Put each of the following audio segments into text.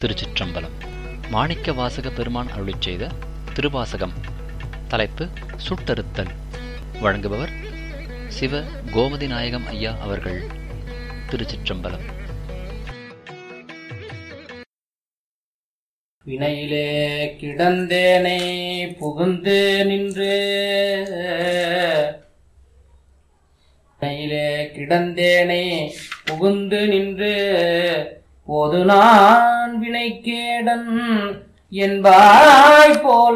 திருச்சிற்றம்பலம் மாணிக்க வாசக பெருமான் அருளிச் செய்த திருவாசகம் தலைப்பு சுட்டறுத்தல் வழங்குபவர் சிவ கோமதி நாயகம் ஐயா அவர்கள் திருச்சிற்றம்பலம் வினையிலே கிடந்தேனை புகுந்து நின்று வினையிலே கிடந்தேனை புகுந்து நின்று போது நான் வினைக்கேடன் என்பாய் போல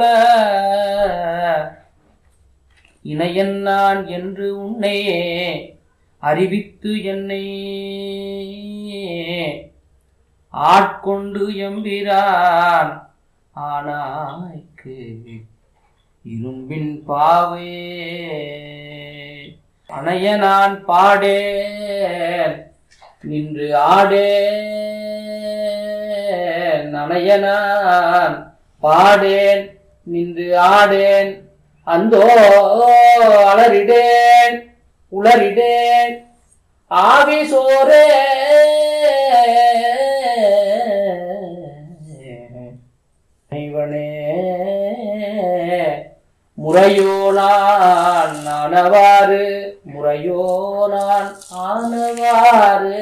இணையன் நான் என்று உன்னை அறிவித்து என்னை ஆட்கொண்டு எம்பிரான் ஆனாய்க்கு இரும்பின் பாவே அணைய நான் பாடேன் நின்று ஆடேன் அணைய நான் பாடேன் நின்று ஆடேன் அந்தோ அலறிடேன் உளறிடேன் ஆவி சோரே இவனே முறையோ நான் ஆனவாறு முறையோ நான் ஆனவாறு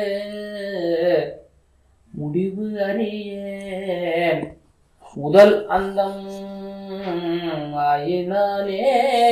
முடிவு அறியேன் முதல் அந்தம் ஆயினானே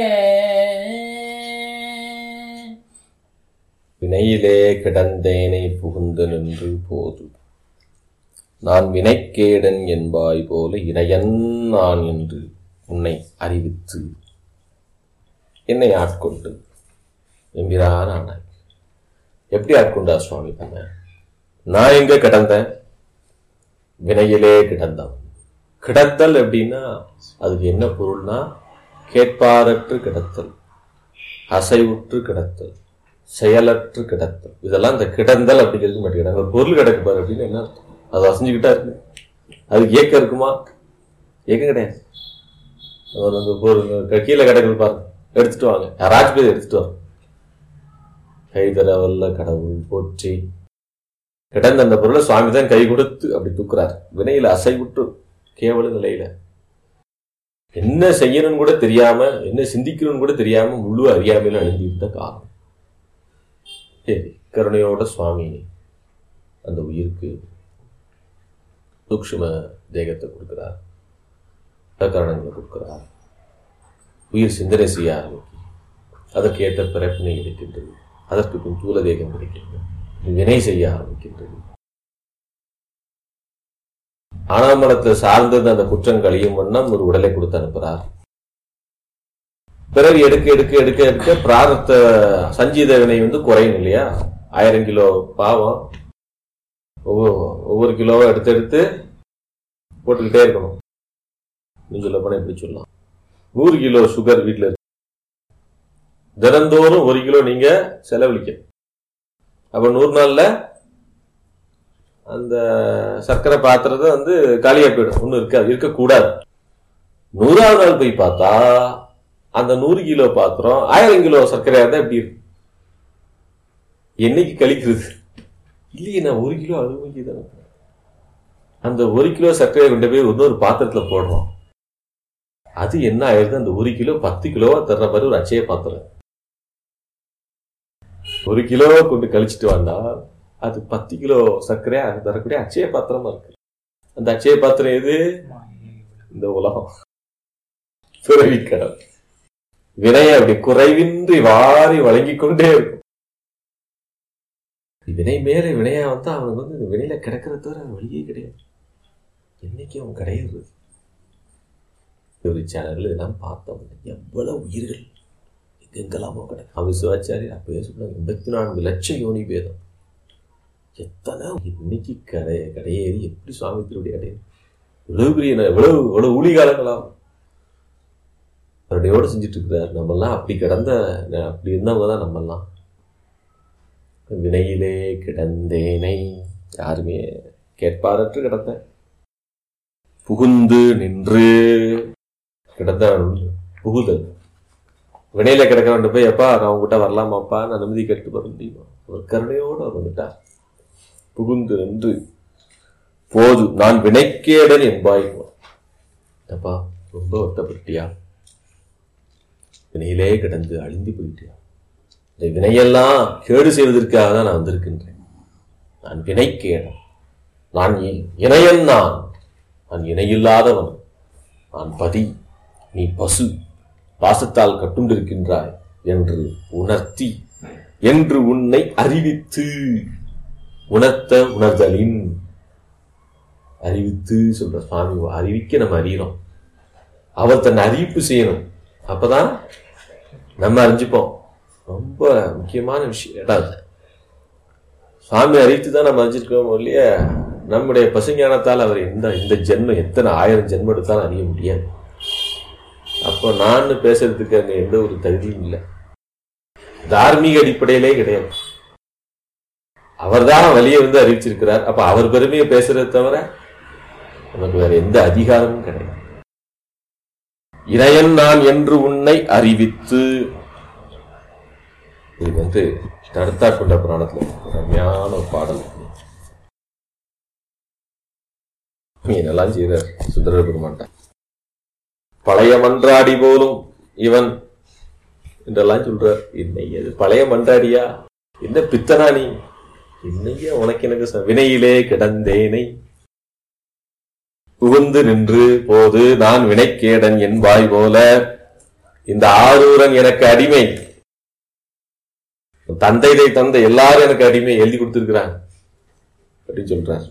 வினையிலே கிடந்தேனை புகுந்து நின்று போது நான் வினைக்கேடன் என்பாய் போல இறையன் நான் என்று உன்னை அறிவித்து என்னை ஆட்கொண்டு எம்பிரான் ஆனாய் எப்படி ஆட்கொண்டா சுவாமி பண்ண நான் எங்க கிடந்தேன் வினையிலே கிடந்தவன் கிடத்தல் எப்படின்னா அதுக்கு என்ன பொருள்னா கேட்பாரற்று கிடத்தல் அசைவுற்று கிடத்தல் செயலற்று கிடத்தல் இதெல்லாம் இந்த கிடந்தல் அப்படிங்கிறது மாட்டேங்கிறாங்க ஒரு பொருள் கிடக்கு பாரு அப்படின்னு என்ன அர்த்தம் அது அசைஞ்சுக்கிட்டா இருக்கு அதுக்கு ஏக்கம் இருக்குமா ஏக்கம் கிடையாது ஒரு அந்த பொருள் கீழே கிடக்குது பாருங்க எடுத்துட்டு வாங்க யாராச்சும் போய் எடுத்துட்டு வாங்க கைதரவல்ல கடவுள் போற்றி கிடந்த அந்த பொருளை சுவாமி தான் கை கொடுத்து அப்படி தூக்குறாரு வினையில அசைவுற்று கேவல நிலையில என்ன செய்யணும்னு கூட தெரியாம என்ன சிந்திக்கணும்னு கூட தெரியாம முழு அறியாமையில அழிஞ்சிருந்த காலம் சரி கருணையோட சுவாமி அந்த உயிருக்கு சூக்ஷ்ம தேகத்தை கொடுக்கிறார் கரணங்களை கொடுக்கிறார் உயிர் சிந்தனை செய்ய ஆரம்பிக்கும் அதற்கேற்ற பிறப்பினை இருக்கின்றது அதற்கு பின் தூல தேகம் கிடைக்கின்றது வினை செய்ய ஆரம்பிக்கின்றது ஆனாமலத்தை சார்ந்தது அந்த குற்றம் கழியும் வண்ணம் ஒரு உடலை கொடுத்து அனுப்புறார் பிறகு எடுக்க எடுக்க எடுக்க எடுக்க பிராரத்த சஞ்சீத வினை வந்து குறையும் இல்லையா ஆயிரம் கிலோ பாவம் ஒவ்வொரு ஒவ்வொரு கிலோவை எடுத்து எடுத்து போட்டுக்கிட்டே இருக்கணும் நீங்க சொல்ல போனா எப்படி சொல்லலாம் நூறு கிலோ சுகர் வீட்டில் இருக்கு தினந்தோறும் ஒரு கிலோ நீங்க செலவழிக்க அப்ப நூறு நாள்ல அந்த சர்க்கரை பாத்திரத்தை வந்து காலியா போயிடும் ஒன்றும் இருக்காது இருக்கக்கூடாது நூறாவது நாள் போய் பார்த்தா அந்த நூறு கிலோ பாத்திரம் ஆயிரம் கிலோ சர்க்கரையா இருந்தா எப்படி இருக்கு என்னைக்கு கழிக்கிறது இல்லையே நான் ஒரு கிலோ அறுபது தானே அந்த ஒரு கிலோ சர்க்கரையை கொண்டு போய் இன்னொரு பாத்திரத்துல போடுறோம் அது என்ன ஆயிருது அந்த ஒரு கிலோ பத்து கிலோவா தர்ற மாதிரி ஒரு அச்சய பாத்திரம் ஒரு கிலோவை கொண்டு கழிச்சிட்டு வந்தா அது பத்து கிலோ சர்க்கரையா தரக்கூடிய அச்சய பாத்திரமா இருக்கு அந்த அச்சய பாத்திரம் எது இந்த உலகம் பிறவிக்கடல் வினையை அப்படி குறைவின்றி வாரி வழங்கி கொண்டே இருக்கும் வினை மேல வினையா வந்தா அவனுக்கு வந்து இந்த வினையில கிடக்கிறது தவிர வழியே கிடையாது என்னைக்கு அவன் கிடையாது ஒரு சேனல்ல இதெல்லாம் பார்த்தோம் எவ்வளவு உயிர்கள் எங்கெல்லாமோ கிடக்கு அவன் சிவாச்சாரியர் அப்பயே சொல்றாங்க எண்பத்தி நான்கு லட்சம் யோனி பேதம் எத்தனை இன்னைக்கு கடை கடையேறி எப்படி சுவாமி திருவடி அடையும் இவ்வளவு பெரிய இவ்வளவு இவ்வளவு ஊழி காலங்களாகும் அவருடையோடு செஞ்சுட்டு இருக்கிறார் நம்மெல்லாம் அப்படி கிடந்த அப்படி இருந்தவங்க தான் நம்மெல்லாம் வினையிலே கிடந்தேனை யாருமே கேட்பாரற்று கிடந்தேன் புகுந்து நின்று கிடந்த புகுதல் வினையில கிடக்க போய் எப்பா நான் உங்ககிட்ட வரலாமாப்பா நான் அனுமதி கேட்டு வர முடியுமா ஒரு கருணையோடு அவர் வந்துட்டார் புகுந்து நின்று போது நான் வினைக்கேடன் என்பாய் அப்பா ரொம்ப வருத்தப்பட்டியா வினையிலே கிடந்து அழிந்து போயிட்டியா இந்த வினையெல்லாம் கேடு செய்வதற்காக தான் நான் வந்திருக்கின்றேன் நான் வினைக்கேடன் நான் இ- இணையன் நான் நான் இணையில்லாதவன் நான் பதி நீ பசு பாசத்தால் கட்டுண்டிருக்கின்றாய் என்று உணர்த்தி என்று உன்னை அறிவித்து உணர்த்த உணர்தலின் அறிவித்து சொல்ற சுவாமி அறிவிக்க நம்ம அறிகிறோம் அவர் தன்னை அறிவிப்பு செய்யணும் அப்பதான் நம்ம அறிஞ்சுப்போம் ரொம்ப முக்கியமான விஷயம் இடம் அது சுவாமி அறிவித்து தான் நம்ம அறிஞ்சிருக்கோம் இல்லையா நம்முடைய பசுஞானத்தால் அவர் எந்த இந்த ஜென்மம் எத்தனை ஆயிரம் ஜென்மம் எடுத்தாலும் அறிய முடியாது அப்போ நான் பேசுறதுக்கு அங்க எந்த ஒரு தகுதியும் இல்லை தார்மீக அடிப்படையிலே கிடையாது அவர்தான் வழியை வந்து அறிவிச்சிருக்கிறார் அப்ப அவர் பெருமையை பேசுறதை தவிர நமக்கு வேற எந்த அதிகாரமும் கிடையாது இறையன் நான் என்று உன்னை அறிவித்து இது வந்து தடுத்தா கொண்ட புராணத்துல ஒரு அருமையான ஒரு பாடல் இதெல்லாம் செய்தார் சுந்தர பெருமான்ட்ட பழைய மன்றாடி போலும் இவன் என்றெல்லாம் சொல்றார் என்னைய அது பழைய மன்றாடியா என்ன பித்தனா நீ என்னைய உனக்கு எனக்கு ச- வினையிலே கிடந்தேனை புகுந்து நின்று போது நான் வினைக்கேடன் என்பாய் போல இந்த ஆரூரன் எனக்கு அடிமை தந்தைதை தந்த எல்லாரும் எனக்கு அடிமை எழுதி கொடுத்திருக்கிறாங்க அப்படின்னு சொல்றார்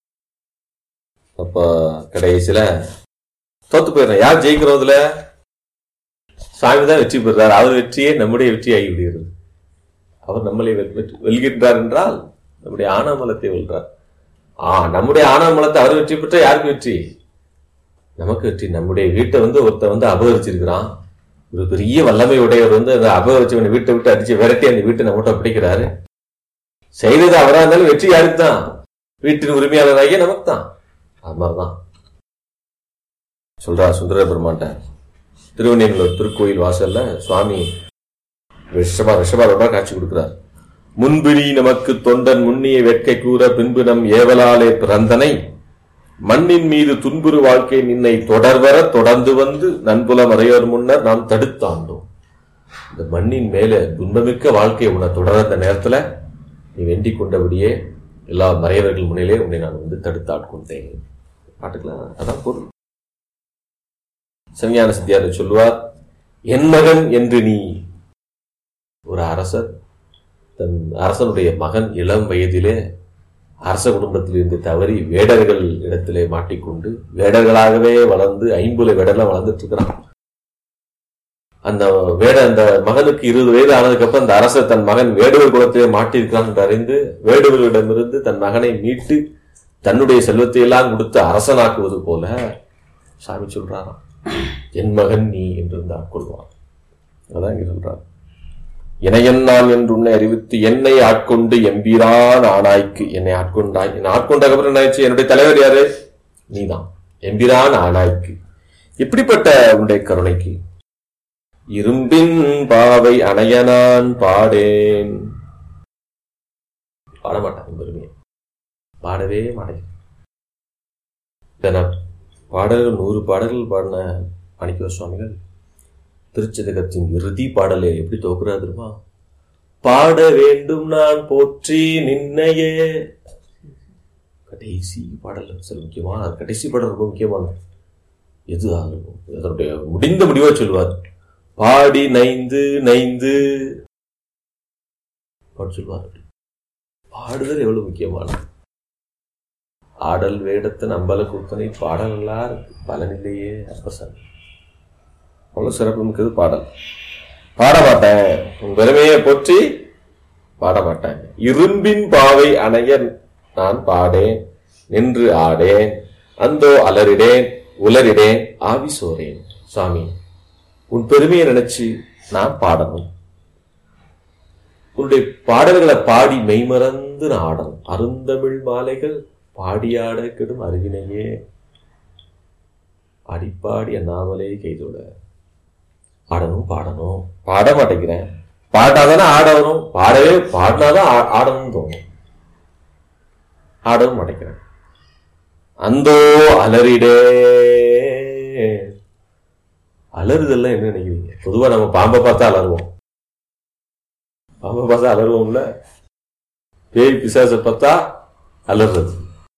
அப்ப கடைசியில தோத்து போயிடுறேன் யார் ஜெயிக்கிறோம் இதுல சாமி தான் வெற்றி பெறுறார் அவர் வெற்றியே நம்முடைய வெற்றி ஆகி விடுகிறது அவர் நம்மளை வெல்- வெற்றி- வெல்கின்றார் என்றால் நம்முடைய ஆனாமலத்தை வெல்றார் ஆ நம்முடைய ஆனாமலத்தை அவர் வெற்றி பெற்ற யாருக்கு வெற்றி நமக்கு வெற்றி நம்முடைய வீட்டை வந்து ஒருத்தன் வந்து அபகரிச்சிருக்கிறான் ஒரு பெரிய வல்லமை உடையவர் வந்து அந்த அபகரிச்சவனை வீட்டை விட்டு அடிச்சு விரட்டி அந்த வீட்டை நம்மகிட்ட பிடிக்கிறாரு செய்தது அவரா இருந்தாலும் வெற்றி யாருக்கு தான் வீட்டின் உரிமையாளராகிய நமக்கு தான் அது மாதிரிதான் சொல்றா சுந்தர பெருமான்ட்ட திருவண்ணூர் திருக்கோயில் வாசல்ல சுவாமி ரிஷபா ரிஷபாரோட காட்சி கொடுக்கிறார் முன்பு நீ நமக்கு தொண்டன் முன்னிய வேட்கை கூற பின்பு நம் ஏவலாலே பிறந்தனை மண்ணின் மீது துன்புறு வாழ்க்கை நின்னை தொடர்வர தொடர்ந்து வந்து நண்புல மறையோர் முன்னர் நாம் தடுத்தாண்டோம் இந்த மண்ணின் மேல துன்பமிக்க வாழ்க்கை உன்னை தொடர அந்த நேரத்துல நீ வேண்டிக் கொண்டபடியே எல்லா மறையவர்கள் முன்னிலே உன்னை நான் வந்து தடுத்து ஆட்கொண்டேன் பாட்டுக்கலாம் அதான் பொருள் சன்னியான சித்தியார் சொல்லுவார் என் மகன் என்று நீ ஒரு அரசர் தன் அரசனுடைய மகன் இளம் வயதிலே அரச குடும்பத்திலிருந்து தவறி வேடர்கள் இடத்திலே மாட்டிக்கொண்டு வேடர்களாகவே வளர்ந்து ஐம்புல வேடர்களா வளர்ந்துட்டு இருக்கிறான் அந்த வேட அந்த மகனுக்கு இருபது வயது ஆனதுக்கு அப்புறம் அந்த அரசர் தன் மகன் வேடுவர் குலத்திலே மாட்டியிருக்கிறான் என்று அறிந்து வேடுவர்களிடமிருந்து தன் மகனை மீட்டு தன்னுடைய செல்வத்தை எல்லாம் கொடுத்து அரசனாக்குவது போல சாமி சொல்றாராம் என் மகன் நீ என்று வந்து ஆட்கொள்வான் அதான் இங்க சொல்றார் இணையன் நான் என்று உன்னை அறிவித்து என்னை ஆட்கொண்டு எம்பீரான் ஆனாய்க்கு என்னை ஆட்கொண்டாய் என்னை ஆட்கொண்ட அப்புறம் என்ன ஆயிடுச்சு என்னுடைய தலைவர் யாரு நீதான் எம்பிரான் ஆனாய்க்கு எப்படிப்பட்ட உன்னுடைய கருணைக்கு இரும்பின் பாவை அணையனான் பாடேன் பாட மாட்டான் பெருமையை பாடவே மாட்டேன் இதனால் பாடல்கள் நூறு பாடல்கள் பாடின மாணிக்க சுவாமிகள் திருச்சதகத்தின் இறுதி பாடலை எப்படி தோக்குறாரு தெரியுமா பாட வேண்டும் நான் போற்றி நின்னையே கடைசி பாடல் சில முக்கியமான அது கடைசி பாடல் ரொம்ப முக்கியமானது எது அது அதனுடைய முடிந்த முடிவா சொல்வார் பாடி நைந்து நைந்து பாடி சொல்வார் அப்படி. பாடுதல் எவ்வளவு முக்கியமானது ஆடல் வேடத்தன் அம்பல கூத்தனை பாடல் எல்லாம் இருக்கு பலனில்லையே அப்பசன் அவ்வளவு சிறப்பு மிக்கது பாடல் பாட மாட்டேன் உன் பெருமையை போற்றி பாட மாட்டேன் இரும்பின் பாவை அணைய நான் பாடேன் நின்று ஆடேன் அந்தோ அலறிடேன் உலரிடேன் ஆவி சோரேன் சுவாமி உன் பெருமையை நினைச்சு நான் பாடணும் உன்னுடைய பாடல்களை பாடி மெய்மறந்து நான் ஆடணும் அருந்தமிழ் மாலைகள் பாடியாட கெடும் அறிவினையே அடிப்பாடி அண்ணாமலே கைதோட ஆடணும் பாடணும் பாட மாட்டேங்கிறேன் பாட்டாதானே ஆட வரும் பாடவே பாடினாதான் ஆ- ஆடணும்னு தோணும் ஆடவும் மாட்டேங்கிறேன் அந்தோ அலறிடே அலறுதெல்லாம் என்ன நினைக்கிறீங்க பொதுவா நம்ம பாம்பை பார்த்தா அலறுவோம் பாம்பை பார்த்தா அலறுவோம்ல பேய் பிசாசை பார்த்தா அலறுறது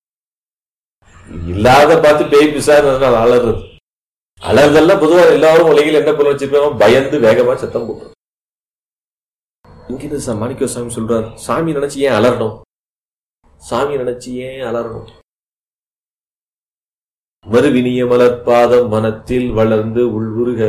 இல்லாத பார்த்து பேய் பிசாசு அலறுறது அலறுதெல்லாம் பொதுவா எல்லாரும் உலகில் என்ன பண்ண வச்சிருப்பாங்க பயந்து வேகமா சத்தம் போட்டுரும் இங்கிருந்து ச- மாணிக்க சாமி சொல்றாரு சாமி நினைச்சு ஏன் அலறணும் சாமி நினைச்சு ஏன் அலறணும் மறுவினிய மலர்பாதம் மனத்தில் வளர்ந்து உள்வுருக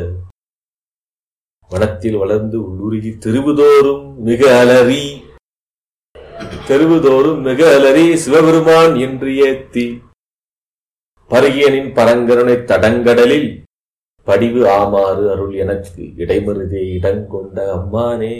மனத்தில் வளர்ந்து உள்ளுருகி தெருவுதோறும் மிக அலறி தெருவுதோறும் மிக அலறி சிவபெருமான் என்று ஏத்தி பருகியனின் பரங்கருணை தடங்கடலில் படிவு ஆமாறு அருள் எனக்கு இடைமருதே இடங்கொண்ட அம்மானே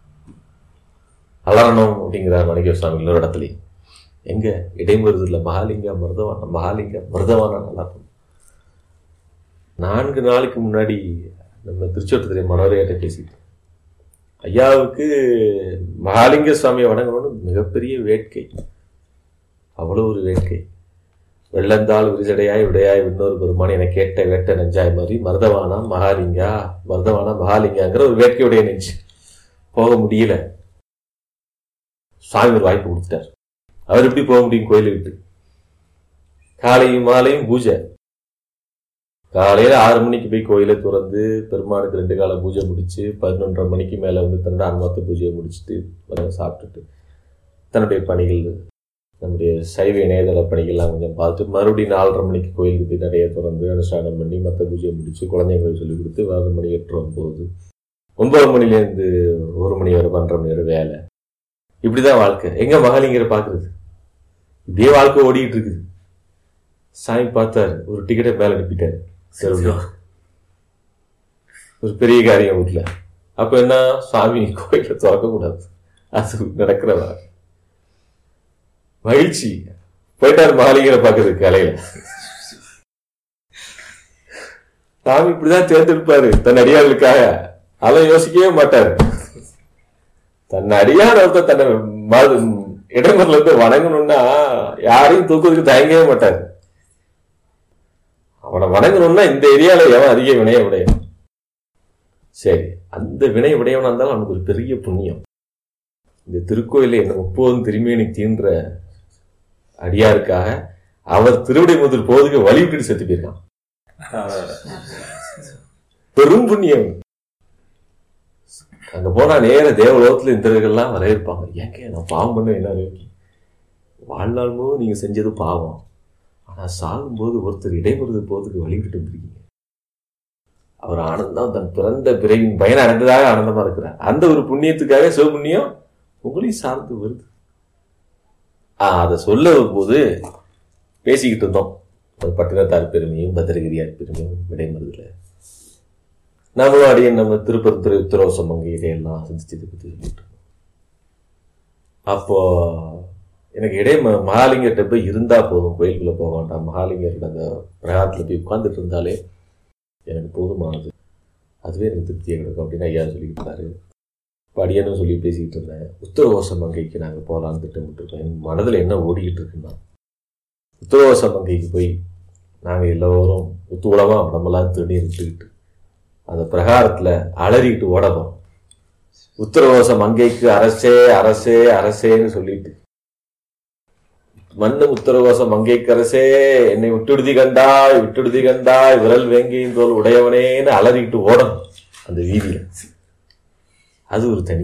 அலறணும் அப்படிங்கிறார் மணிக்க சுவாமி இன்னொரு இடத்துலயும் எங்க இடைமருதுல மகாலிங்க மருதவான மகாலிங்க மருதவான அலறணும் நான்கு நாளைக்கு முன்னாடி நம்ம திருச்சோட்டத்திலே மனோரையாட்ட பேசிட்டு ஐயாவுக்கு மகாலிங்க சுவாமியை வணங்கணும்னு மிகப்பெரிய வேட்கை அவ்வளவு ஒரு வேட்கை வெள்ளந்தாள் விரிசடையாய் விடையாய் இன்னொரு பெருமான் என கேட்ட வேட்ட நெஞ்சாய் மாதிரி மருதவானா மகாலிங்கா மருதவானா மகாலிங்காங்கிற ஒரு வேட்கையுடைய நெஞ்சு போக முடியல சாமி ஒரு வாய்ப்பு கொடுத்துட்டார் அவர் எப்படி போக முடியும் கோயிலை விட்டு காலையும் மாலையும் பூஜை காலையில ஆறு மணிக்கு போய் கோயிலை திறந்து பெருமானுக்கு ரெண்டு கால பூஜை முடிச்சு பதினொன்றரை மணிக்கு மேல வந்து தன்னோட அன்மத்த பூஜையை முடிச்சுட்டு வந்து சாப்பிட்டுட்டு தன்னுடைய பணிகள் நம்முடைய சைவ இணையதள பணிகள்லாம் கொஞ்சம் பார்த்துட்டு மறுபடியும் நாலரை மணிக்கு கோயிலுக்கு போய் நிறைய திறந்து அனுஷ்டானம் பண்ணி மற்ற பூஜையை முடிச்சு குழந்தைங்களுக்கு சொல்லிக் கொடுத்து ஆறு மணி எட்டு ஒன்பது ஒன்பது மணிலேருந்து ஒரு மணி வரை பன்னெண்டு மணி வரை வேலை இப்படிதான் வாழ்க்கை எங்க மகளிங்கிற பாக்குறது இப்படியே வாழ்க்கை ஓடிட்டு இருக்குது சாமி பார்த்தாரு ஒரு டிக்கெட்டை மேல அனுப்பிட்டாரு தெருவுல. ஒரு பெரிய காரியம் வீட்டுல அப்ப என்ன சாமி கோயில திறக்க கூடாது அது நடக்கிறதா மகிழ்ச்சி போயிட்டாரு மகளிங்கிற பாக்குறது காலையில சாமி இப்படிதான் தேர்ந்தெடுப்பாரு தன் அடியார்களுக்காக அதை யோசிக்கவே மாட்டாரு தன் அடியான ஒருத்தர் தன்னை மது- இடைமறில இருந்து வணங்கணும்னா யாரையும் தூக்குறதுக்கு தயங்கவே மாட்டாரு அவனை வணங்கணும்னா இந்த ஏரியால எவன் அதிக வினைய உடையவன் சரி அந்த வினை உடையவனா இருந்தாலும் அவனுக்கு ஒரு பெரிய புண்ணியம் இந்த திருக்கோயில என்ன முப்போதும் திருமேனி தீன்ற அடியாருக்காக அவர் திருவிடை முதல் போதுக்கு வழி விட்டுட்டு செத்து போயிருக்கான் பெரும் புண்ணியம் அங்க போனா நேர தேவலோகத்துல இந்திரர்கள்லாம் வரவேற்பாங்க ஏங்க நான் பாவம் பண்ண என்ன இருக்கு வாழ்நாள் முழுவதும் நீங்க செஞ்சது பாவம் ஆனா சாகும்போது ஒருத்தர் இடைமருது போறதுக்கு வழிவிட்டு வந்திருக்கீங்க அவர் ஆனந்தம் தன் பிறந்த பிறவின் பயன் அடைந்ததாக ஆனந்தமா இருக்கிறார் அந்த ஒரு புண்ணியத்துக்காக சிவபுண்ணியம் உங்களையும் சார்ந்து வருது ஆஹ் அதை சொல்ல போது பேசிக்கிட்டு இருந்தோம் ஒரு பட்டினத்தார் பெருமையும் பத்திரகிரியார் பெருமையும் இடைமருதுல நாமளும் அடியே நம்ம திருப்பரத்துறை உத்தரவசம் அங்கே இதையெல்லாம் சிந்திச்சதை பற்றி சொல்லிட்டு இருந்தோம். அப்போ எனக்கு இடையே ம- மகாலிங்கர்கிட்ட போய் இருந்தா போதும் கோயிலுக்குள்ள போக வேண்டாம் மகாலிங்கர் அந்த பிரகாரத்தில் போய் உட்கார்ந்துட்டு இருந்தாலே எனக்கு போதுமானது அதுவே எனக்கு திருப்தியாக கிடக்கும் அப்படின்னு ஐயா சொல்லிக்கிட்டு இருந்தாரு இப்போ அடியனும் சொல்லி பேசிக்கிட்டு இருந்தேன் உத்தரவோச மங்கைக்கு நாங்கள் போகலான்னு திட்டமிட்டுருக்கோம் என் மனதில் என்ன ஓடிக்கிட்டு இருக்குன்னா உத்தரவோச மங்கைக்கு போய் நாங்கள் எல்லோரும் உத்துவலமாக உடம்பெல்லாம் திருநீர் விட்டுக்கிட்டு அந்த பிரகாரத்தில் அலறிட்டு ஓடணும் உத்தரவோச மங்கைக்கு அரசே அரசே அரசேன்னு சொல்லிட்டு மண்ணு உத்தரவோச மங்கைக்கு அரசே என்னை விட்டுடுதி கண்டாய் விட்டுடுதி கண்டாய் விரல் வேங்கியின் தோல் உடையவனேன்னு அலறிட்டு ஓடணும் அந்த வீதியில அது ஒரு தனி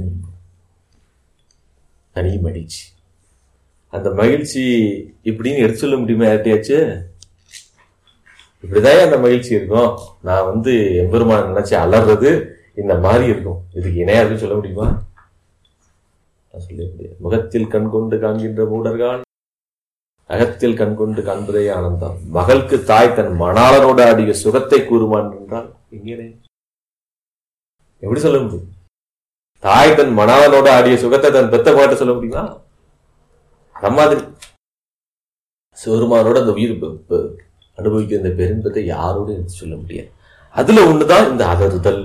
தனி மகிழ்ச்சி அந்த மகிழ்ச்சி இப்படின்னு எடுத்து சொல்ல முடியுமா யார்ட்டையாச்சு இப்படிதான் அந்த மகிழ்ச்சி இருக்கும் நான் வந்து எம்பெருமான் நினைச்சு அலறது இந்த மாதிரி இருக்கும் இதுக்கு இணையா இருக்குன்னு சொல்ல முடியுமா நான் சொல்ல முடியாது முகத்தில் கண் கொண்டு காண்கின்ற மூடர்கள் அகத்தில் கண் கொண்டு காண்பதே ஆனந்தம் மகளுக்கு தாய் தன் மணாளனோடு ஆடிய சுகத்தை கூறுமான் என்றால் எங்கே எப்படி சொல்ல முடியும் தாய் தன் மணாளனோடு ஆடிய சுகத்தை தன் பெத்த பாட்ட சொல்ல முடியுமா அது மாதிரி சிவருமானோட அந்த உயிர் ப- ப- அனுபவிக்கிற இந்த பெரும்பத்தை யாரோடும் எடுத்து சொல்ல முடியாது அதுல ஒண்ணுதான் இந்த அலறுதல்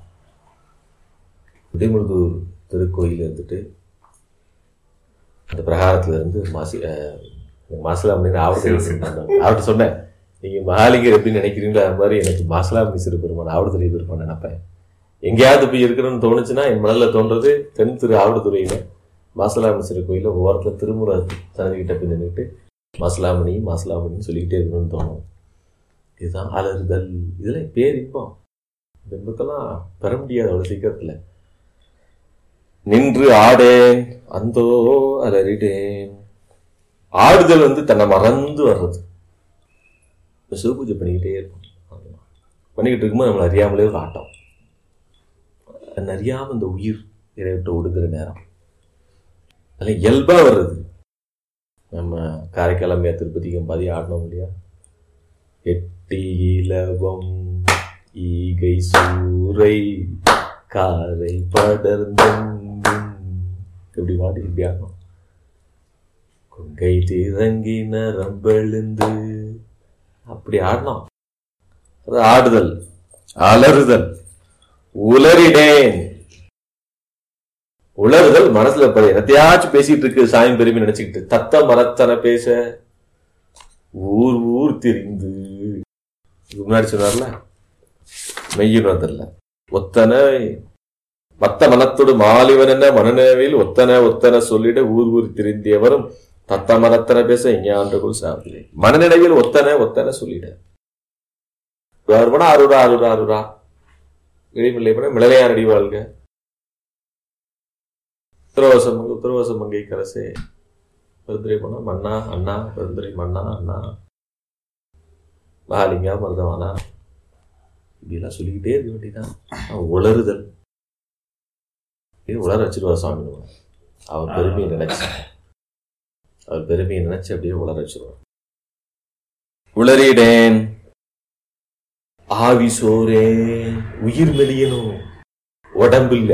இடைமுழுதூர் திருக்கோயில் இருந்துட்டு அந்த பிரகாரத்துல இருந்து மாசி அஹ், மாசலாமணி ஆவணத்தை அவர்கிட்ட சொன்னேன் நீங்க மகாலிங்கர் எப்படி நினைக்கிறீங்களோ அது மாதிரி எனக்கு மாசலாமணி சிறுபெருமான் ஆவடத்துறை பெருமான் நினைப்பேன் எங்கேயாவது போய் இருக்கணும்னு தோணுச்சுன்னா என் மனதில் தோன்றது தென் திரு ஆவடத்துறையில மாசலாமணி சிறு கோயில ஓரத்தில் திருமுறை சன்னதிக்கிட்ட போய் நின்றுட்டு மாசலாமணி மாசலாமணின்னு சொல்லிக்கிட்டே இருக்கணும்னு தோணும் இதுதான் அலறுதல் இதெல்லாம் பேரின்பம் இந்த இன்பத்தெல்லாம் பெற முடியாது அவ்வளோ சீக்கிரத்தில் நின்று ஆடேன் அந்தோ அலறிடேன் ஆடுதல் வந்து தன்னை மறந்து வர்றது இந்த சிவபூஜை பண்ணிக்கிட்டே இருக்கும் அவ்வளவுதான். பண்ணிக்கிட்டு இருக்கும்போது நம்மளை அறியாமலே ஒரு ஆட்டம் அது அறியாம இந்த உயிர் இறைவிட்ட ஒடுங்குற நேரம் அதில் இயல்பா வர்றது நம்ம காரைக்காலமையா திருப்பதிக்கும் பாதி ஆடணும் இல்லையா எட்டி இலவம் ஈகை சூறை காரை படர்ந்தும் இப்படி பாடி இப்படி ஆடணும் கொங்கை திறங்கி நரம்பெழுந்து அப்படி ஆடணும் அது ஆடுதல் அலறுதல் உளறிடேன் உளறுதல் மனசுல ப- என்னத்தையாச்சும் பேசிட்டு இருக்கு சாமி பெருமை நினைச்சுக்கிட்டு தத்த மரத்தன பேச ஊர் ஊர் திரிந்து இதுக்கு முன்னாடி சொன்னார்ல மெய்யுணர்தல்ல ஒத்தனை மத்த மனத்தோடு மாலிவன் என்ன மனநேவில் ஒத்தன ஒத்தன சொல்லிட ஊர் ஊர் திரிந்தியவரும் தத்த மரத்தன பேச எங்கேயாண்டுக்குள் சாப்பிடு மனநிலையில் ஒத்தன ஒத்தன சொல்லிட வருமானா அருரா அருரா அருரா வெளிமில்லை பண்ண மிளலையார் அடி வாழ்க உத்தரவாசம் உத்தரவாசம் மங்கை கரசே பெருந்துரை பண்ணா மன்னா அண்ணா பெருந்துரை மன்னா அண்ணா மகாலிங்கா மருதவானா இப்படிலாம் சொல்லிக்கிட்டே இருக்க வேண்டியதான் அவன் உளறுதல் இது உளர வச்சிருவா சாமி நம்ம. அவர் பெருமையை நினைச்சு அவர் பெருமையை நினைச்சு அப்படியே உளர வச்சிருவார் உளறிடேன் ஆவி சோரேன் உயிர் மெலியணும் உடம்பு இல்ல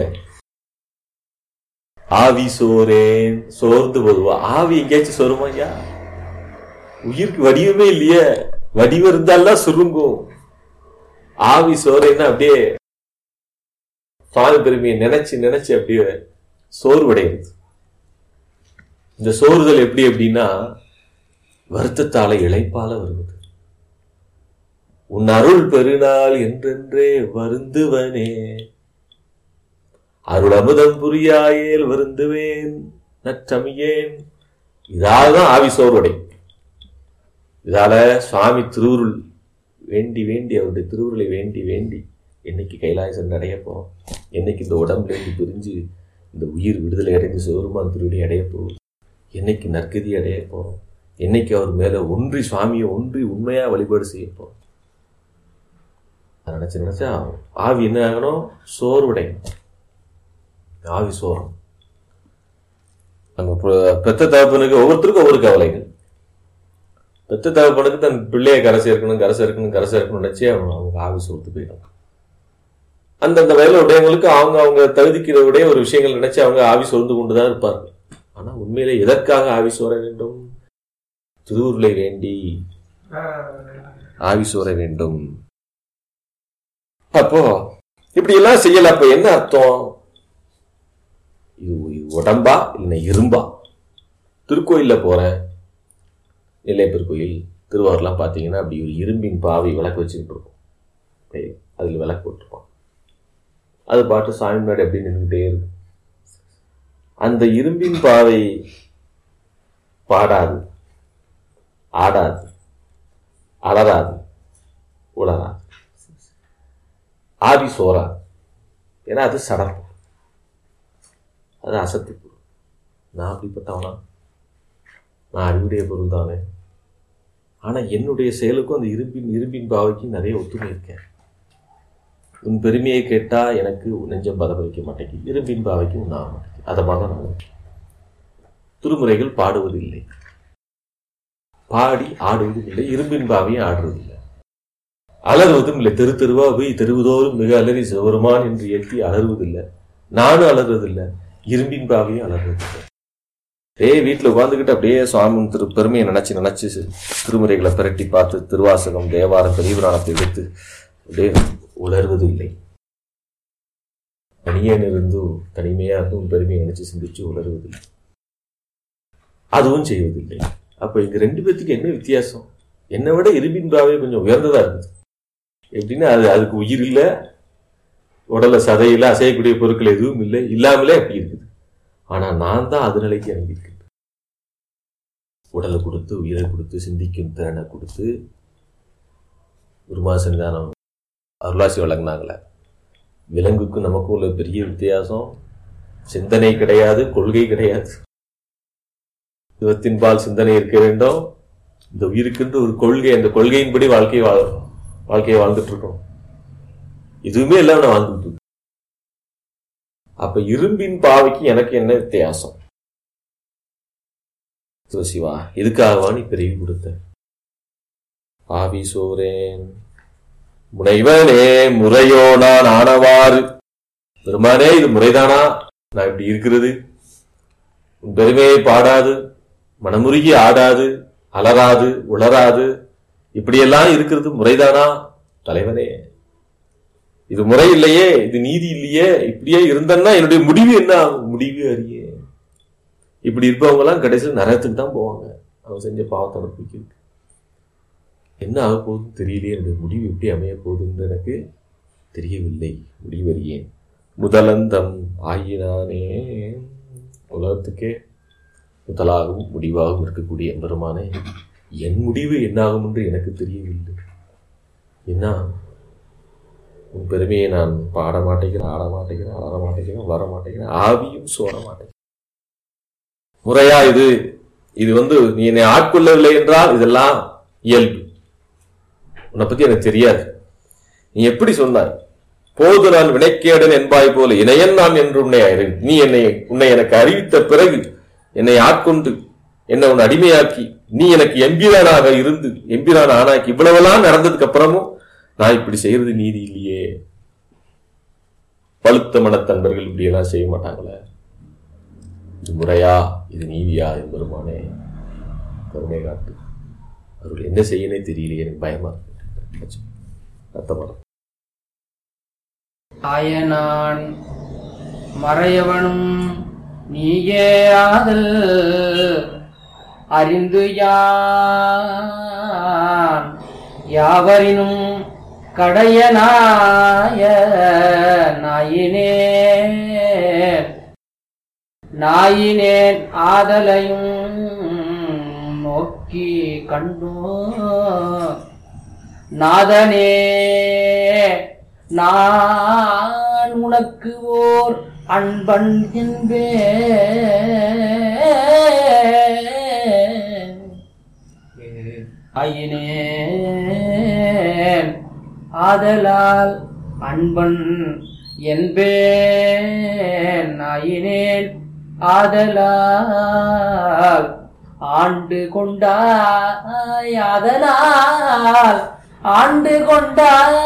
ஆவி சோரேன் சோர்ந்து போதுவா ஆவி எங்கேயாச்சும் சோருமா ஐயா உயிருக்கு வடிவமே இல்லையே வடிவம் இருந்தாலாம் சுருங்கும் ஆவி சோரேன்னா அப்படியே சுவாமி பெருமையை நினைச்சு நினைச்சு அப்படியே சோர்வடைகிறது இந்த சோறுதல் எப்படி அப்படின்னா வருத்தத்தால இளைப்பால வருவது உன் அருள் பெருநாள் என்றென்றே வருந்துவனே அருள் அமுதம் புரியாயேல் வருந்துவேன் நற்றமியேன் இதால தான் ஆவி சோர்வடை இதால சுவாமி திருவுருள் வேண்டி வேண்டி அவருடைய திருவுருளை வேண்டி வேண்டி என்னைக்கு கைலாசம் அடைய போறோம் என்னைக்கு இந்த உடம்புல இருந்து பிரிஞ்சு இந்த உயிர் விடுதலை அடைந்து சிவருமான் திருவிடை அடைய போகுது என்னைக்கு நற்கதி அடைய போறோம் என்னைக்கு அவர் மேல ஒன்றி சுவாமியை ஒன்றி உண்மையா வழிபாடு செய்ய போறோம் அதை நினைச்சு நினைச்சா ஆவி என்ன ஆகணும் சோர்வடையணும் ஆவி சோறும் நம்ம பெ- பெத்த தகப்பனுக்கு ஒவ்வொருத்தருக்கும் ஒவ்வொரு கவலைகள் பெத்த தகப்பனுக்கு தன் பிள்ளையை கரை சேர்க்கணும் கரை சேர்க்கணும் கரை சேர்க்கணும் நினைச்சு அவங்க அவங்க ஆவி சோர்த்து போயிடும் அந்தந்த வயல உடையவங்களுக்கு அவங்க அவங்க தகுதிக்கு உடைய ஒரு விஷயங்கள் நினைச்சு அவங்க ஆவி சோர்ந்து கொண்டுதான் இருப்பார்கள் ஆனா உண்மையிலே எதற்காக ஆவி சோர வேண்டும் திருவுருளை வேண்டி ஆவி சோர வேண்டும் அப்போ இப்படி எல்லாம் செய்யல அப்ப என்ன அர்த்தம் இது இது உடம்பா இல்லை இரும்பா திருக்கோயில்ல போறேன் நெல்லையப்பர் கோயில் திருவாரூர்லாம் பார்த்தீங்கன்னா அப்படி ஒரு இரும்பின் பாவை விளக்கு வச்சுக்கிட்டு இருக்கும் அப்படியே அதில் விளக்கு போட்டிருப்பான் அது பாட்டு சாமி முன்னாடி அப்படி நின்றுக்கிட்டே இருக்கு அந்த இரும்பின் பாவை பாடாது ஆடாது அலறாது உளராது ஆவி சோறாது ஏன்னா அது சடல் அது அசத்து பொருள் நான் அப்படிப்பட்டவனா நான் அறிவுடைய பொருள் தானே ஆனா என்னுடைய செயலுக்கும் அந்த இரும்பின் இரும்பின் பாவைக்கும் நிறைய ஒத்துமை இருக்கேன் உன் பெருமையை கேட்டா எனக்கு நெஞ்சம் பதவிக்க மாட்டேங்குது இரும்பின் பாவைக்கு உண்ணாக மாட்டேங்குது அதை மாதிரி தான் நான் திருமுறைகள் பாடுவதில்லை பாடி ஆடுவதும் இல்லை இரும்பின் பாவையும் ஆடுறதில்லை அலறுவதும் இல்லை தெரு தெருவா போய் தெருவுதோறும் மிக அலறி சிவருமான் என்று எட்டி அலறுவதில்லை நானும் அலறுவதில்லை இரும்பின் பாவையும் அலறுவதில்லை அப்படியே வீட்டில் உட்காந்துக்கிட்டு அப்படியே சுவாமி திரு பெருமையை நினைச்சு நினைச்சு திருமுறைகளை பிரட்டி பார்த்து திருவாசகம் தேவாரம் பெரியபுராணத்தை எடுத்து அப்படியே உணர்வதில்லை தனியன் இருந்து தனிமையா இருந்தும் பெருமையை நினைச்சு சிந்திச்சு உணர்வதில்லை அதுவும் செய்வதில்லை அப்ப இங்க ரெண்டு பேத்துக்கு என்ன வித்தியாசம் என்னை விட இரும்பின் பாவை கொஞ்சம் உயர்ந்ததா இருக்குது எப்படின்னா அது அதுக்கு உயிர் இல்லை உடல்ல சதையில அசையக்கூடிய பொருட்கள் எதுவும் இல்லை இல்லாமலே அப்படி இருக்குது ஆனா நான் தான் அது நிலைக்கு இறங்கியிருக்கேன் உடலை கொடுத்து உயிரை கொடுத்து சிந்திக்கும் திறனை கொடுத்து குருமா சன்னிதானம் அருளாசி வழங்கினாங்களே விலங்குக்கும் நமக்கும் உள்ள பெரிய வித்தியாசம் சிந்தனை கிடையாது கொள்கை கிடையாது சிவத்தின்பால் சிந்தனை இருக்க வேண்டும் இந்த உயிருக்கென்று ஒரு கொள்கை அந்த கொள்கையின்படி வாழ்க்கை வாழ வாழ்க்கையை வாழ்ந்துட்டு இருக்கோம் இதுவுமே இல்லாம நான் வாழ்ந்துட்டு இருக்கேன் அப்ப இரும்பின் பாவைக்கு எனக்கு என்ன வித்தியாசம் சிவசிவா இதுக்காகவா நீ பிரிவு கொடுத்த ஆவி சோரேன் முனைவனே முறையோ நான் ஆனவாறு பெருமானே இது முறைதானா நான் இப்படி இருக்கிறது உன் பெருமையை பாடாது மனமுருகி ஆடாது அலறாது உளராது இப்படியெல்லாம் இருக்கிறது முறைதானா தலைவனே இது முறை இல்லையே இது நீதி இல்லையே இப்படியே இருந்தன்னா என்னுடைய முடிவு என்ன ஆகும் முடிவு அறியே இப்படி இருப்பவங்க எல்லாம் கடைசியில் நரகத்துக்கு தான் போவாங்க அவங்க செஞ்ச பாவத்தை அனுப்பிக்கிறதுக்கு என்ன ஆக போகுதுன்னு தெரியலையே என்னுடைய முடிவு எப்படி அமைய போகுதுன்னு எனக்கு தெரியவில்லை முடிவறியேன் முதலந்தம் ஆயினானே உலகத்துக்கே முதலாகவும் முடிவாகவும் இருக்கக்கூடிய எம்பெருமானே என் முடிவு என்னாகும் என்று எனக்கு தெரியவில்லை என்ன உன் பெருமையை நான் பாட மாட்டேங்கிறேன் ஆட மாட்டேங்கிறேன் அலற மாட்டேங்கிறேன் வர மாட்டேங்கிறேன் ஆவியும் சோர மாட்டேங்கிறேன் முறையா இது இது வந்து நீ என்னை ஆட்கொள்ளவில்லை என்றால் இதெல்லாம் இயல்பு உன்னை பத்தி எனக்கு தெரியாது நீ எப்படி சொன்னாய் போது நான் வினைக்கேடன் என்பாய் போல இணையன் நான் என்று உன்னை அறி- நீ என்னை உன்னை எனக்கு அறிவித்த பிறகு என்னை ஆட்கொண்டு என்னை உன் அடிமையாக்கி நீ எனக்கு எம்பிரானாக இருந்து எம்பிரான் ஆனாக்கி இவ்வளவெல்லாம் நடந்ததுக்கு அப்புறமும் நான் இப்படி செய்யறது நீதி இல்லையே பழுத்த மனத்தன்பர்கள் இப்படி எல்லாம் செய்ய மாட்டாங்களே இது முறையா இது நீதியா என்பெருமானே கருணை காட்டு அவர்கள் என்ன செய்யனே தெரியலையே எனக்கு பயமா இருக்கு அர்த்தமா ஆயனான் மறையவனும் நீயே ஆதல் அறிந்து யான் யாவரினும் கடையனாய நாயினேன் நாயினேன் ஆதலையும் நோக்கி கண்டோ நாதனே நான் உனக்கு ஓர் அன்பன் என்பேன் ஆயினேன் ஆதலால் அன்பன் என்பேன் ஆயினேன் ஆதலால் ஆண்டு கொண்டாய் அதனால் ஆண்டு கொண்டாய்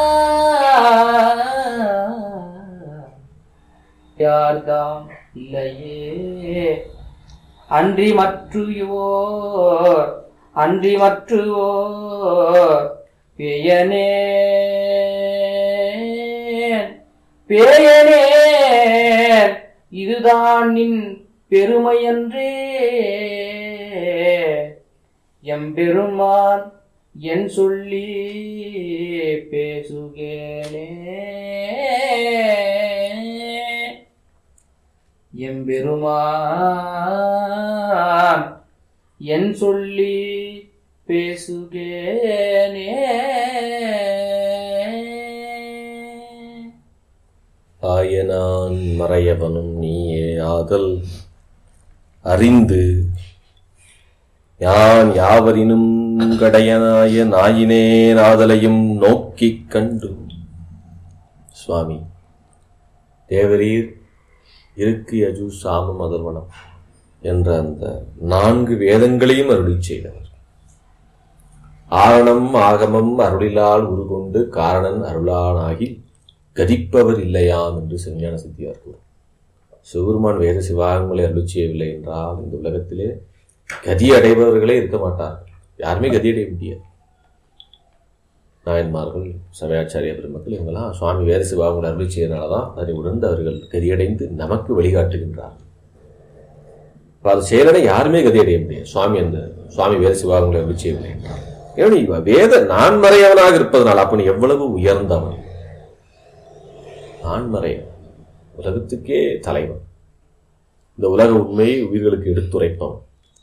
யார்தாம் இல்லையே அன்றி மற்றுயோர் அன்றி மற்றுவோர் பேயனே பேயனே இதுதான் நின் பெருமையன்றே எம்பெருமான் என் சொல்லி பேசுகேனே எம்பெருமான் என் சொல்லி பேசுகேனே ஆயனான் மறையவனும் நீயே ஆதல் அறிந்து யான் யாவரினும் கடையனாய நாயினேன் ஆதலையும் நோக்கிக் கண்டு சுவாமி தேவரீர் இருக்கு யஜு சாமம் அதர்வனம் என்ற அந்த நான்கு வேதங்களையும் அருளி செய்தவர் ஆரணம் ஆகமம் அருளிலால் உருகொண்டு காரணன் அருளானாகி கதிப்பவர் இல்லையாம் என்று செஞ்ஞான சித்தியார் கூறும் சிவபெருமான் வேத சிவாகங்களை அருள் செய்யவில்லை என்றால் இந்த உலகத்திலே கதி அடைபவர்களே இருக்க மாட்டார்கள் யாருமே கதி அடைய முடியாது நாயன்மார்கள் சமயாச்சாரிய பெருமக்கள் இவங்கெல்லாம் சுவாமி வேத சிவாகங்களை அருள் செய்யறதுனால தான் அதனை உணர்ந்து அவர்கள் கதியடைந்து நமக்கு வழிகாட்டுகின்றார்கள் அப்ப அது செய்யலன்னா யாருமே கதி அடைய முடியாது சுவாமி அந்த சுவாமி வேத சிவாகங்களை வந்து செய்யவில்லை ஏன்னா நீ வேத நான் மறையவனாக இருப்பதனால் அப்ப நீ எவ்வளவு உயர்ந்தவன் நான் மறையவன் உலகத்துக்கே தலைவன் இந்த உலக உண்மையை உயிர்களுக்கு எடுத்துரைப்பவன்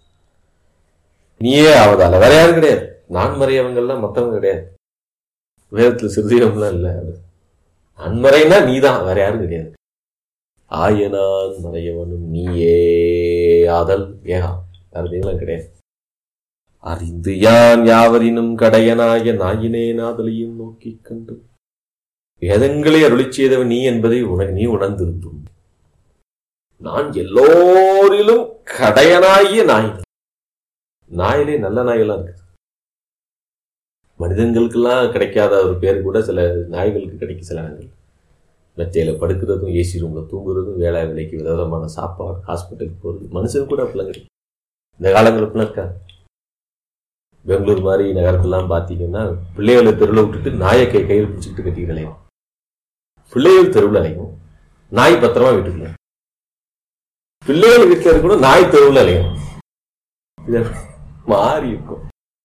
நீயே ஆவதால வேற யாரும் கிடையாது நான் மறையவங்கள்லாம் மத்தவங்க கிடையாது வேதத்துல சிறுதீரம்லாம் இல்ல அது அன்மறைனா நீதான் வேற யாரும் கிடையாது ஆயனான் மறையவனும் நீயே ஆதல் ஏகா வேற தெய்வம் கிடையாது அறிந்து யான் யாவரினும் கடையனாய நாயினேன் ஆதலையும் நோக்கி கண்டு வேதங்களை அருளிச் செய்தவன் நீ என்பதை உன நீ உணர்ந்திருந்தும் நான் எல்லோரிலும் கடையனாகிய நாய் நாயிலே நல்ல நாயெல்லாம் இருக்கு மனிதங்களுக்கெல்லாம் கிடைக்காத ஒரு பேர் கூட சில நாய்களுக்கு கிடைக்கும் சில நேரங்கள் மெத்தையில படுக்கிறதும் ஏசி ரூம்ல தூங்குறதும் வேலை விலைக்கு விதவிதமான சாப்பாடு ஹாஸ்பிட்டலுக்கு போறது மனுஷன் கூட அப்படிலாம் கிடைக்கும் இந்த காலங்களுக்குலாம் இருக்காது பெங்களூர் மாதிரி நகரத்தெல்லாம் பார்த்தீங்கன்னா பிள்ளைகளை தெருவில் விட்டுட்டு நாயை கை கையில் பிடிச்சிக்கிட்டு கட்டிக்கிட்டு அலையும் பிள்ளைகள் தெருவில் அலையும் நாய் பத்திரமா வீட்டுக்குள்ள பிள்ளைகள் வீட்டில் இருக்கணும் நாய் தெருவில் அலையும் இது மாறி இருக்கும்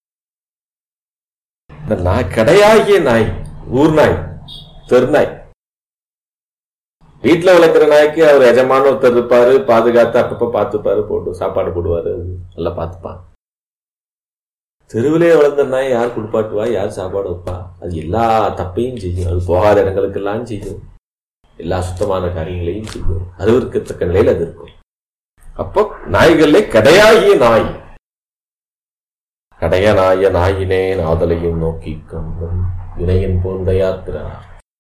இந்த நாய் கடையாகிய நாய் ஊர் நாய் தெருநாய் வீட்டுல வளர்க்குற நாய்க்கு அவர் எஜமான ஒருத்தர் இருப்பாரு பாதுகாத்து அப்பப்ப பார்த்துப்பாரு போட்டு சாப்பாடு போடுவாரு நல்லா பார்த்துப்பான் தெருவிலே வளர்ந்த நாய் யார் குளிப்பாட்டுவா யார் சாப்பாடு வைப்பா அது எல்லா தப்பையும் செய்யும் அது போகாத இடங்களுக்கெல்லாம் செய்யும் எல்லா சுத்தமான காரியங்களையும் செய்யும் அது இருக்கத்தக்க நிலையில் அது இருக்கும் அப்போ நாய்களே கடையாகிய நாய் கடையனாய நாயினே நாதலையும் நோக்கி கண்டும் வினையின் போந்தையாத்திரனார்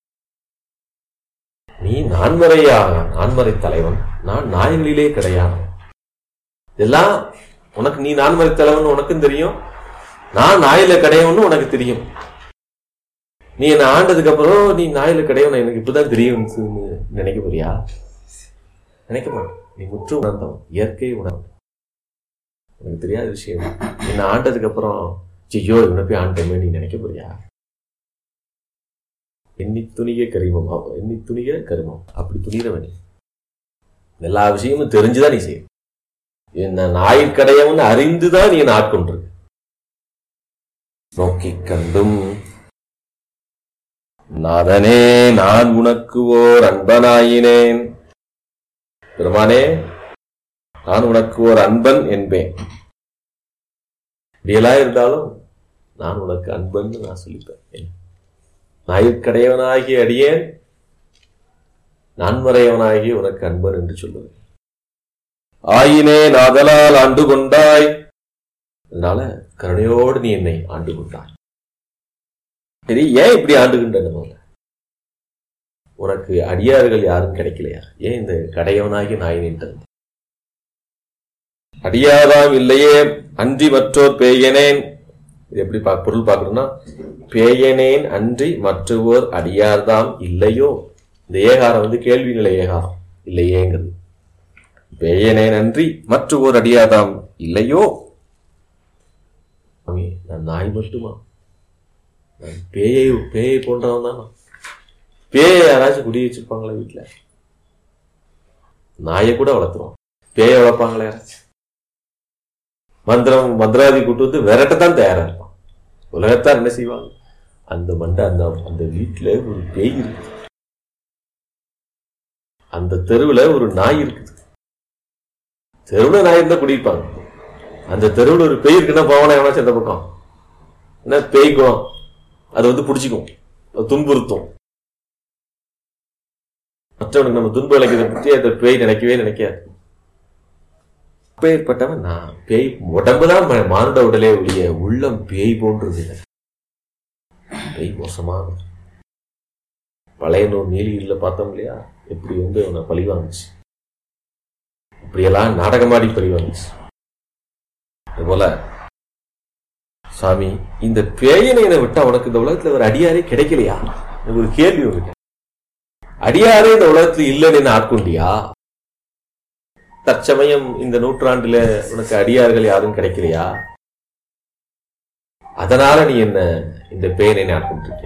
நீ நான்மறையா நான்மறை தலைவன் நான் நாய்களிலே கிடையாது இதெல்லாம் உனக்கு நீ நான்மறை தலைவன் உனக்கும் தெரியும் நான் நாயில கிடையவன்னு உனக்கு தெரியும் நீ என்ன ஆண்டதுக்கு அப்புறம் நீ நாயில கிடையவன் எனக்கு இப்பதான் தெரியும் நினைக்க போறியா நினைக்க மாட்டேன் நீ முற்று உணர்ந்தவன் இயற்கை உணர்ந்தவன் எனக்கு தெரியாத விஷயம் என்ன ஆண்டதுக்கு அப்புறம் ஐயோ இவனை போய் ஆண்டமே நீ நினைக்க போறியா எண்ணி துணிக கரிமம் ஆகும். எண்ணி துணிக கருமம் அப்படி துணிகிறவன் நீ. எல்லா விஷயமும் தெரிஞ்சுதான் நீ செய்யும் என்ன நாயிற்கடையவன் அறிந்துதான் நீ என்ன ஆட்கொண்டிருக்கு நோக்கி கண்டும் நாதனே நான் உனக்கு ஓர் அன்பனாயினேன் பெருமானே நான் உனக்கு ஒரு அன்பன் என்பேன் இப்படியெல்லாம் இருந்தாலும் நான் உனக்கு அன்பன் நான் சொல்லிப்பேன் நாயிற்கடையவனாகிய அடியேன் நான்மறையவனாகிய உனக்கு அன்பன் என்று சொல்லுவேன் ஆயினேன் ஆதலால் ஆண்டு கொண்டாய் அதனால கருணையோடு நீ என்னை ஆண்டு கொண்டாய் சரி ஏன் இப்படி ஆண்டுகின்ற முதல்ல உனக்கு அடியார்கள் யாரும் கிடைக்கலையா ஏன் இந்த கடையவனாகி நாய் நின்றது அடியாதாம் இல்லையே அன்றி மற்றோர் பேயனேன் இது எப்படி பா பொருள் பார்க்கணும்னா பேயனேன் அன்றி மற்றவோர் அடியார்தாம் இல்லையோ இந்த ஏகாரம் வந்து கேள்வி நிலை ஏகாரம் இல்லையேங்கிறது பேயனேன் அன்றி மற்றவோர் அடியார்தாம் இல்லையோ சாமி, நான் நாய் மட்டுமா நான் பேயை பேயை போன்றவன் தானா பேயை யாராச்சும் குடி வச்சிருப்பாங்களா வீட்டுல நாயை கூட வளர்த்துருவோம் பேயை வளர்ப்பாங்களா யாராச்சும் மந்திரம் மந்திராதி கூட்டு வந்து விரட்டத்தான் தயாரா இருப்பான் உலகத்தார் என்ன செய்வாங்க அந்த மண்டை அந்த அந்த வீட்டுல ஒரு பேய் இருக்குது அந்த தெருவுல ஒரு நாய் இருக்குது தெருவுல நாய் இருந்தா குடிப்பாங்க அந்த தெருவுல ஒரு பேய் இருக்குன்னா போவனா எவனாச்சும் அந்த பக்கம் என்ன பேய் குணம் அது வந்து பிடிச்சிக்கும் அது துன்புறுத்தும் மற்றவனுக்கு நம்ம துன்ப விளைக்கிறத பற்றி அந்த பேய் நினைக்கவே நினைக்காது அப்பேற்பட்டவன் நான் பேய் உடம்புதான் ம- மானுட உடலே ஒழிய உள்ளம் பேய் போன்றது இல்லை. பேய் மோசமானது பழைய நூல் நீலியில பார்த்தோம் இல்லையா எப்படி வந்து அவனை பழி வாங்குச்சு இப்படியெல்லாம் நாடகமாடி பழி வாங்குச்சு அதுபோல சாமி இந்த பேயனை விட்டா உனக்கு இந்த உலகத்துல ஒரு அடியாரே கிடைக்கலையா எனக்கு ஒரு கேள்வி உங்ககிட்ட அடியாரே இந்த உலகத்துல இல்லைன்னு என்ன ஆட்கொண்டியா தற்சமயம் இந்த நூற்றாண்டுல உனக்கு அடியார்கள் யாரும் கிடைக்கலையா அதனால நீ என்ன இந்த பேயனை ஆட்கொண்டிருக்க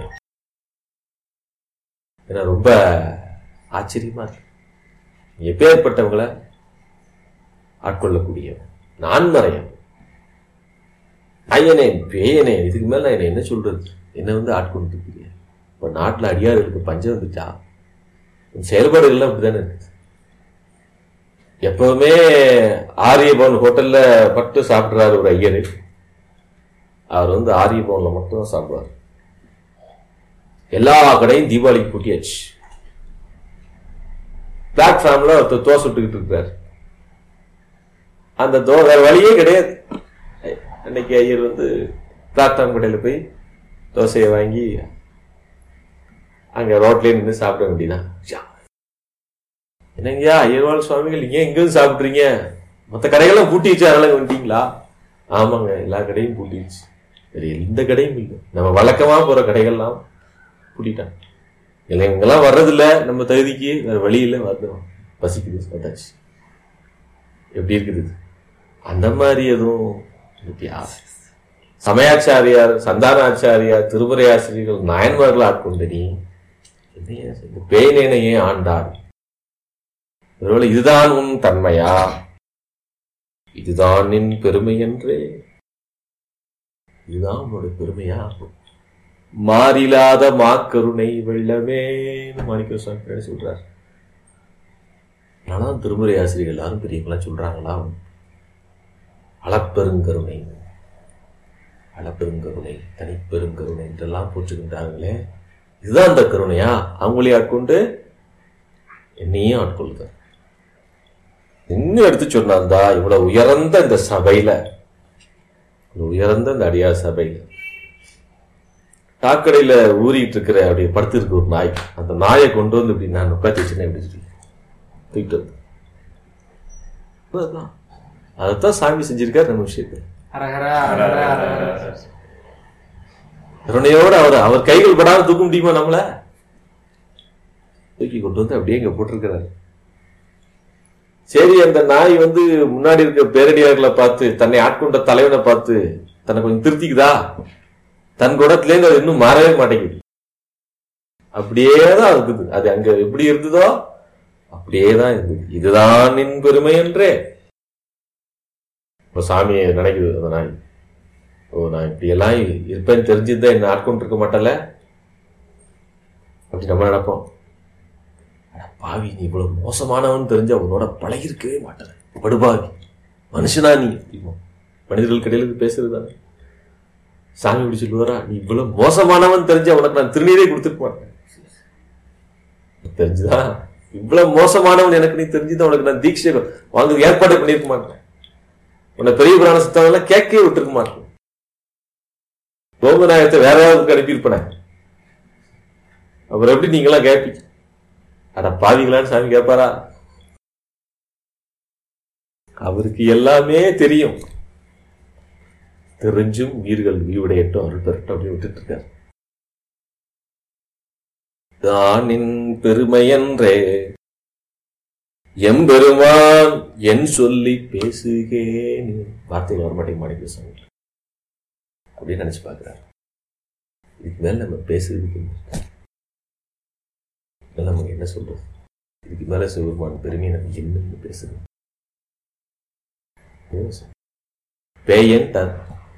ஏன்னா ரொம்ப ஆச்சரியமா இருக்கு எப்பேற்பட்டவங்கள ஆட்கொள்ளக்கூடியவன் நான் மறையன் ஐயனே பேயனே இதுக்கு மேல நான் என்ன சொல்றது என்ன வந்து ஆட்கொண்டு இருக்கிறீங்க இப்ப நாட்டுல அடியார்களுக்கு பஞ்சம் வந்துச்சா உன் செயல்பாடுகள்லாம் அப்படிதானே இருக்குது எப்பவுமே ஆரியபவன் ஹோட்டல்ல மட்டும் சாப்பிடுறாரு ஒரு ஐயரு அவர் வந்து ஆரியபவன்ல மட்டும் தான் சாப்பிடுவார் எல்லா கடையும் தீபாவளிக்கு பூட்டியாச்சு பிளாட்ஃபார்ம்ல ஒருத்தர் தோசை விட்டுக்கிட்டு இருக்காரு அந்த தோ வேற வழியே கிடையாது அன்னைக்கு ஐயர் வந்து பிளாட்ஃபார்ம் கடையில் போய் தோசையை வாங்கி அங்க ரோட்லயே நின்று சாப்பிட வேண்டியதான் ஷா. என்னங்கய்யா ஐயர்வாள் சுவாமிகள் நீங்க எங்க வந்து சாப்பிடுறீங்க மற்ற கடைகள்லாம் பூட்டிடுச்சு அதனால வந்துட்டீங்களா ஆமாங்க எல்லா கடையும் பூட்டிடுச்சு சரி எந்த கடையும் இல்லை நம்ம வழக்கமா போற கடைகள்லாம் பூட்டிட்டாங்க இல்லை இவங்கெல்லாம் வர்றதில்ல நம்ம தகுதிக்கு வேற வழி இல்லை வந்துடும் பசிக்குது வந்தாச்சு எப்படி இருக்குது இது? அந்த மாதிரி எதுவும் இருக்கியா சமயாச்சாரியார் சந்தானாச்சாரியார் திருமுறை ஆசிரியர்கள் நாயன்மார்கள் ஆட்கொண்டு நீ என்னையா இந்த பேயினையே ஆண்டார் ஒருவேளை இதுதான் உன் தன்மையா இதுதான் நின் பெருமை என்றே இதுதான் உன்னோட பெருமையா மாறிலாத மாக்கருணை வெள்ளமே மாணிக்க சுவாமி பின்னாடி சொல்றார் ஆனா திருமுறை ஆசிரியர்கள் எல்லாரும் பெரியவங்களா சொல்றாங்களா அளப்பெருங்கருணை அளப்பெருங்கருணை தனிப்பெருங்கருணை என்றெல்லாம் போற்றுகின்றார்களே இதுதான் அந்த கருணையா அவங்களே ஆட்கொண்டு என்னையும் ஆட்கொள்ளுதார் இன்னும் எடுத்து சொன்னாந்தா இவ்வளவு உயர்ந்த இந்த சபையில இவ்வளவு உயர்ந்த இந்த அடியார் சபையில டாக்கடையில ஊறிட்டு இருக்கிற அப்படியே படுத்திருக்கு ஒரு நாய் அந்த நாயை கொண்டு வந்து இப்படி நான் உட்காந்து வச்சுனேன் இப்படி சொல்லி தூக்கிட்டு வந்து அதுதான் அதைத்தான் சாமி செஞ்சிருக்காரு நம்ம விஷயத்தை ஹரஹரா ஹரஹரா ஹரஹரா கருணையோட அவர் அவர் கைகள் படாம தூக்க முடியுமா நம்மள தூக்கி கொண்டு வந்து அப்படியே இங்க போட்டிருக்கிறாரு சரி அந்த நாய் வந்து முன்னாடி இருக்க பேரடியார்களை பார்த்து தன்னை ஆட்கொண்ட தலைவனை பார்த்து தன்னை கொஞ்சம் திருத்திக்குதா தன் குடத்துல இருந்து அது இன்னும் மாறவே மாட்டேங்குது அப்படியே தான் இருக்குது அது அங்க எப்படி இருந்ததோ அப்படியே தான் இருந்தது இதுதான் நின் பெருமை என்றே இப்ப சாமியை நினைக்குது அந்த நாய் ஓ நான் இப்படி எல்லாம் இருப்பேன்னு தெரிஞ்சிருந்தா என்ன ஆட்கொண்டு இருக்க மாட்டல அப்படி நம்ம நினைப்போம் அட பாவி நீ இவ்வளவு மோசமானவன் தெரிஞ்ச உன்னோட பழகிருக்கவே மாட்டேன் படுபாவி மனுஷனா நீ அப்படிம்போம். மனிதர்களுக்கு இடையில இது பேசுறது தானே சாமி இப்படி சொல்லுவாரா நீ இவ்வளவு மோசமானவன் தெரிஞ்ச உனக்கு நான் திருநீரே கொடுத்துருக்க மாட்டேன் தெரிஞ்சுதா இவ்வளவு மோசமானவன் எனக்கு நீ தெரிஞ்சுதான் உனக்கு நான் தீட்சை வாங்க ஏற்பாடு பண்ணிருக்க மாட்டேன் உன்னை பெரிய புராண சுத்தம் கேட்கவே விட்டுருக்க மாட்டேன் கோமநாயகத்தை வேற யாராவது அனுப்பியிருப்பேன் அப்புறம் எப்படி நீங்களாம் கேட்பீங்க அட பாவிங்களான்னு சாமி கேட்பாரா அவருக்கு எல்லாமே தெரியும் தெரிஞ்சும் உயிர்கள் வீவிடையட்டும் அருள் பெறட்டும் அப்படி விட்டுட்டு இருக்காரு தானின் பெருமையன்றே எம்பெருமான் என் சொல்லி பேசுகேன் வார்த்தைகள் வரமாட்டேங்க மாணிக்க சாமி அப்படின்னு நினைச்சு பார்க்கிறார் இதுக்கு மேல நம்ம பேசுறதுக்கு என்ன? இதுக்கு மேல நம்ம என்ன சொல்றது இதுக்கு மேல சிவபெருமான் பெருமையை நம்ம என்னன்னு பேசுறது யோசி. பேயன் தான்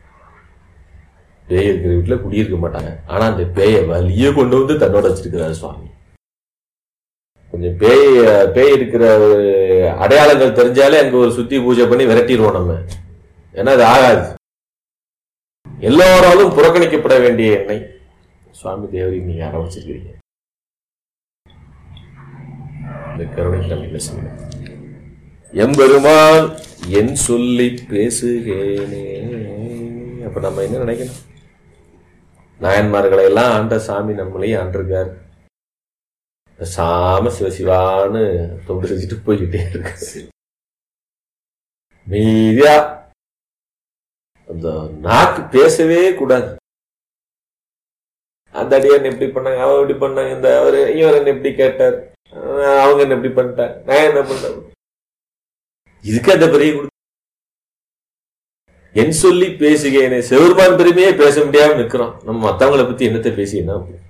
பேய் இருக்கிற வீட்டுல குடியிருக்க மாட்டாங்க ஆனா அந்த பேயை வலிய கொண்டு வந்து தன்னோட வச்சிருக்கிறாரு சுவாமி கொஞ்சம் பேய் பேய் இருக்கிற ஒரு அடையாளங்கள் தெரிஞ்சாலே அங்க ஒரு சுத்தி பூஜை பண்ணி விரட்டிடுவோம் நம்ம ஏன்னா அது ஆகாது எல்லோராலும் புறக்கணிக்கப்பட வேண்டிய எண்ணெய் சுவாமி தேவரி நீங்க யாரை வச்சிருக்கிறீங்க இந்த கருணைக்கு நம்ம என்ன செய்யணும் எம்பெருமான் என் சொல்லி பேசுகேனே அப்ப நம்ம என்ன நினைக்கணும் நாயன்மார்களை எல்லாம் ஆண்ட சாமி நம்மளையும் ஆண்டிருக்காரு சாம சிவசிவான்னு தொண்டு செஞ்சுட்டு போய்கிட்டே இருக்கு மீதியா அந்த நாக்கு பேசவே கூடாது அந்த அடியார் எப்படி பண்ணாங்க அவன் எப்படி பண்ணாங்க இந்த அவரு இவர் என்ன எப்படி கேட்டார் அஹ் அவங்க என்ன எப்படி பண்ணிட்டாங்க நான் என்ன பண்ணேன் இதுக்கு அந்த பெரிய கொடு என் சொல்லி பேசுகிறேன் சிவருமான் பெருமையே பேச முடியாம நிக்கிறோம் நம்ம மத்தவங்களை பத்தி என்னத்தை பேசி என்ன